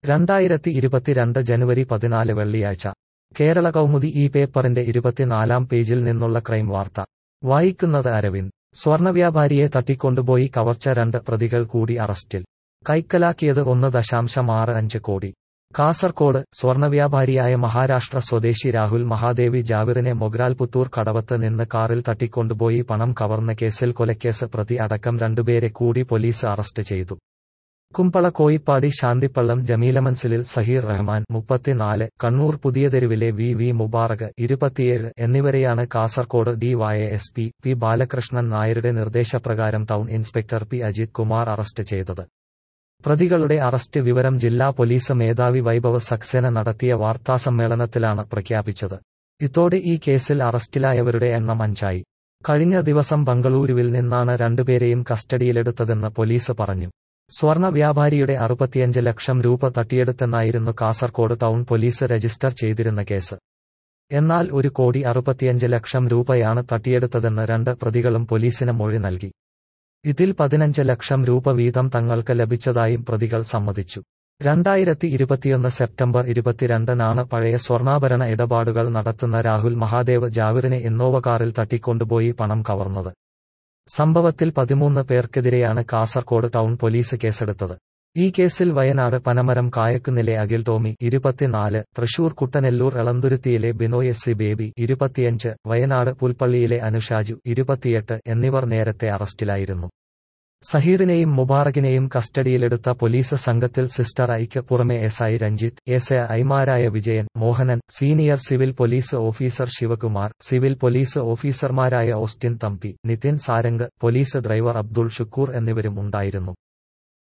രണ്ടായിരത്തി ഇരുപത്തിരണ്ട് ജനുവരി പതിനാല് വെള്ളിയാഴ്ച കേരള കൗമുദി ഈ പേപ്പറിന്റെ ഇരുപത്തിനാലാം പേജിൽ നിന്നുള്ള ക്രൈം വാർത്ത വായിക്കുന്നത് അരവിന്ദ് സ്വർണവ്യാപാരിയെ തട്ടിക്കൊണ്ടുപോയി കവർച്ച രണ്ട് പ്രതികൾ കൂടി അറസ്റ്റിൽ കൈക്കലാക്കിയത് ഒന്ന് ദശാംശം ആറ് അഞ്ച് കോടി കാസർകോട് സ്വർണവ്യാപാരിയായ മഹാരാഷ്ട്ര സ്വദേശി രാഹുൽ മഹാദേവി ജാവിറിനെ മൊഗ്രാൽപുത്തൂർ കടവത്ത് നിന്ന് കാറിൽ തട്ടിക്കൊണ്ടുപോയി പണം കവർന്ന കേസിൽ കൊലക്കേസ് പ്രതി അടക്കം രണ്ടുപേരെ കൂടി പോലീസ് അറസ്റ്റ് ചെയ്തു കുമ്പള കോയിപ്പാടി ശാന്തിപ്പള്ളം ജമീലമൻസിലിൽ സഹീർ റഹ്മാൻ മുപ്പത്തിനാല് കണ്ണൂർ പുതിയതെരുവിലെ വി വി മുബാറക് ഇരുപത്തിയേഴ് എന്നിവരെയാണ് Kasaragod DYS P P Balakrishnan നായരുടെ നിർദ്ദേശപ്രകാരം town inspector P Ajith Kumar arrest ചെയ്തത് പ്രതികളുടെ അറസ്റ്റ് വിവരം ജില്ലാ പോലീസ് മേധാവി വൈഭവ് സക്സേന നടത്തിയ വാർത്താസമ്മേളനത്തിലാണ് പ്രഖ്യാപിച്ചത് ഇതോടെ ഈ കേസിൽ അറസ്റ്റിലായവരുടെ എണ്ണം അഞ്ചായി കഴിഞ്ഞ ദിവസം ബംഗളൂരുവിൽ നിന്നാണ് രണ്ടുപേരെയും കസ്റ്റഡിയിലെടുത്തതെന്ന് പോലീസ് പറഞ്ഞു സ്വർണ വ്യാപാരിയുടെ അറുപത്തിയഞ്ച് ലക്ഷം രൂപ തട്ടിയെടുത്തെന്നായിരുന്നു കാസർകോട് ടൗൺ പോലീസ് രജിസ്റ്റർ ചെയ്തിരുന്ന കേസ് എന്നാൽ ഒരു കോടി അറുപത്തിയഞ്ച് ലക്ഷം രൂപയാണ് തട്ടിയെടുത്തതെന്ന് രണ്ട് പ്രതികളും പോലീസിന് മൊഴി നൽകി ഇതിൽ പതിനഞ്ച് ലക്ഷം രൂപ വീതം തങ്ങൾക്ക് ലഭിച്ചതായും പ്രതികൾ സമ്മതിച്ചു രണ്ടായിരത്തി ഇരുപത്തിയൊന്ന് സെപ്റ്റംബർ ഇരുപത്തിരണ്ടിനാണ് പഴയ സ്വർണ്ണാഭരണ ഇടപാടുകൾ നടത്തുന്ന രാഹുൽ മഹാദേവ് ജാവിറിനെ ഇന്നോവ കാറിൽ തട്ടിക്കൊണ്ടുപോയി പണം കവർന്നത് സംഭവത്തിൽ പതിമൂന്ന് പേർക്കെതിരെയാണ് കാസർകോട് ടൗൺ പോലീസ് കേസെടുത്തത് ഈ കേസിൽ വയനാട് പനമരം കായക്കുന്നിലെ അഖിൽ ടോമി ഇരുപത്തിനാല് തൃശൂർ കുട്ടനെല്ലൂർ എളന്തുരുത്തിയിലെ ബിനോയ് എസ് സി ബേബി ഇരുപത്തിയഞ്ച് വയനാട് പുൽപ്പള്ളിയിലെ അനുഷാജു ഇരുപത്തിയെട്ട് എന്നിവർ നേരത്തെ അറസ്റ്റിലായിരുന്നു സഹീറിനെയും മുബാറകിനെയും കസ്റ്റഡിയിലെടുത്ത പോലീസ് സംഘത്തിൽ സിസ്റ്റർ ഐക്ക് പുറമെ എസ് ഐ രഞ്ജിത്ത് എസ് ഐമാരായ Vijayan Mohanan senior civil police officer Sivakumar civil police ഓഫീസർമാരായ Austin Thampi Nithin Sarang police driver Abdul Shukkur എന്നിവരും ഉണ്ടായിരുന്നു